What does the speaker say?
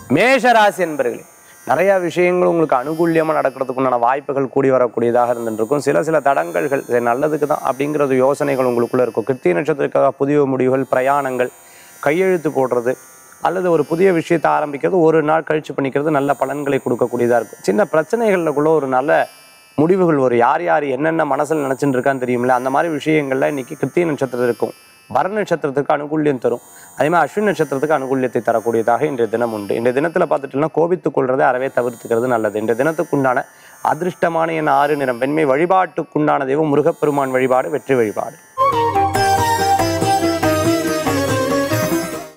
மேஷராசி என்பர்களே நிறைய விஷயங்கள் உங்களுக்கு அனுகூல்யமாக நடக்கிறதுக்குண்டான வாய்ப்புகள் கூடி வரக்கூடியதாக இருந்துருக்கும் சில சில தடங்கல்கள் இது நல்லதுக்கு தான் அப்படிங்கிறது யோசனைகள் உங்களுக்குள்ள இருக்கும் கிருத்திய நட்சத்திரத்துக்காக புதிய முடிவுகள் பிரயாணங்கள் கையெழுத்து போடுறது அல்லது ஒரு புதிய விஷயத்தை ஆரம்பிக்கிறது ஒரு நாள் கழிச்சு பண்ணிக்கிறது நல்ல பலன்களை கொடுக்கக்கூடியதாக இருக்கும் சின்ன பிரச்சனைகளுக்குள்ள ஒரு நல்ல முடிவுகள் வரும் யார் யார் என்னென்ன மனசில் நினச்சிட்டு இருக்கான்னு தெரியுமில்ல அந்த மாதிரி விஷயங்கள்ல இன்னைக்கு கிருத்திய நட்சத்திரம் இருக்கும் பர நட்சத்திரத்துக்கு அனுகூல்யம் தரும் அதே மாதிரி அஸ்வின் நட்சத்திரத்துக்கு அனுகூல்யத்தை தரக்கூடியதாக இன்றைய தினம் உண்டு இன்றைய தினத்தில் பார்த்துட்டோம்னா கோபித்துக் கொள்றதை அறவே தவிர்த்துக்கிறது நல்லது இன்றைய தினத்துக்குண்டான அதிர்ஷ்டமான என் ஆறு நிறம் வெண்மை வழிபாட்டுக்குண்டான தெய்வம் முருகப்பெருமான் வழிபாடு வெற்றி வழிபாடு